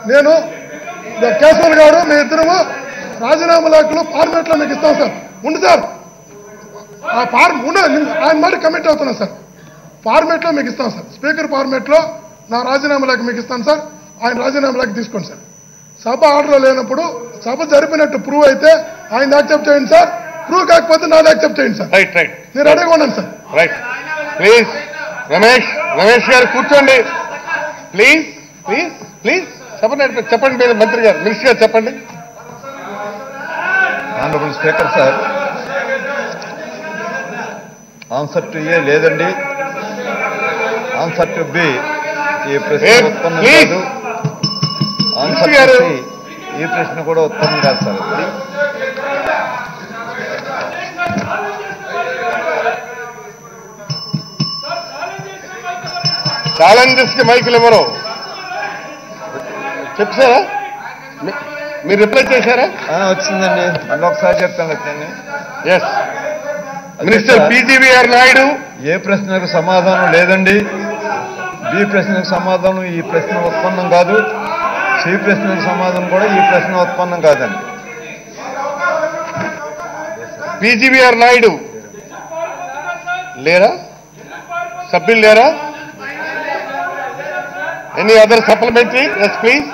నేను ఇదో కేశవల్ గారు మీ ఇద్దరము రాజీనామా లేఖలు ఫార్మేట్ లో మీకు ఇస్తాం సార్ ఉండు సార్ ఆ ఫార్మ్ ఉండు నేను ఆయన మాట కమిట్ అవుతున్నా సార్ ఫార్మేట్ లో మీకు ఇస్తాం సార్ స్పీకర్ ఫార్మేట్ లో నా రాజీనామా లేఖ మీకు ఇస్తాను సార్ ఆయన రాజీనామా లేఖ తీసుకోండి సార్ సభ ఆర్డర్ లేనప్పుడు సభ జరిపినట్టు ప్రూవ్ అయితే ఆయన యాక్సెప్ట్ చేయండి సార్ ప్రూవ్ కాకపోతే నాది యాక్సెప్ట్ చేయండి సార్ రైట్ రైట్ నేను రెడీగా ఉన్నాను sir right please Ramesh Ramesh garu కూర్చోండి ప్లీజ్ ప్లీజ్ ప్లీజ్ చెప్పండి చెప్పండి మీరు మంత్రి గారు మినిస్టర్ గారు చెప్పండి honourable speaker sir answer to ఏ లేదండి ఆన్సర్ టు బి ఈ ప్రశ్న ఏ, ఉత్పన్నం ప్లీజ్. కాదు ఆన్సర్ టు గారు. సి ఈ ప్రశ్న కూడా ఉత్పన్నం కాదు సార్ ఛాలెంజెస్ కి మైకులు ఎవరు చెప్పారా మీ- మీరు రిప్లై చేశారా ఆ, వచ్చిందండి మళ్ళీ ఒకసారి చెప్తాను వచ్చండి ఎస్ మినిస్టర్ పీజీవీఆర్ నాయుడు ఏ ప్రశ్నకు సమాధానం లేదండి బి ప్రశ్నకు సమాధానం ఈ ప్రశ్న ఉత్పన్నం కాదు సి ప్రశ్నకు సమాధానం కూడా ఈ ప్రశ్న ఉత్పన్నం కాదండి పీజీవీఆర్ నాయుడు లేరా సభ్యులు లేరా any other supplementary yes please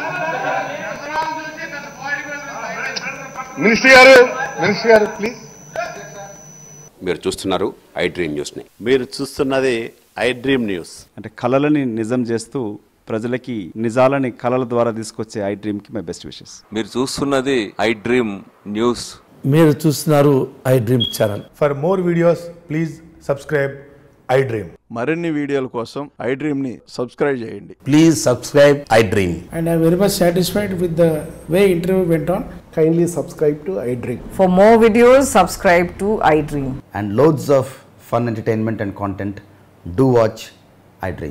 minister గారు మినిస్టర్ గారు ప్లీజ్ మీరు చూస్తున్నారు ఐ డ్రీమ్ న్యూస్ని మీరు చూస్తున్నది ఐ డ్రీమ్ న్యూస్ అంటే కళలని నిజం చేస్తూ ప్రజలకి నిజాలని కళల ద్వారా తీసుకొచ్చే ఐ డ్రీమ్కి మై బెస్ట్ విషెస్ మీరు చూస్తున్నది ఐ డ్రీమ్ న్యూస్ మీరు చూస్తున్నారు iDream channel For more videos, please subscribe iDream. మరిన్ని వీడియోల కోసం ఐ డ్రీమ్ ని సబ్స్క్రైబ్ చేయండి please subscribe iDream and I'm very much satisfied with the way interview went on. Kindly subscribe to iDream. For more videos, subscribe to iDream. and loads of fun entertainment and content, do watch iDream.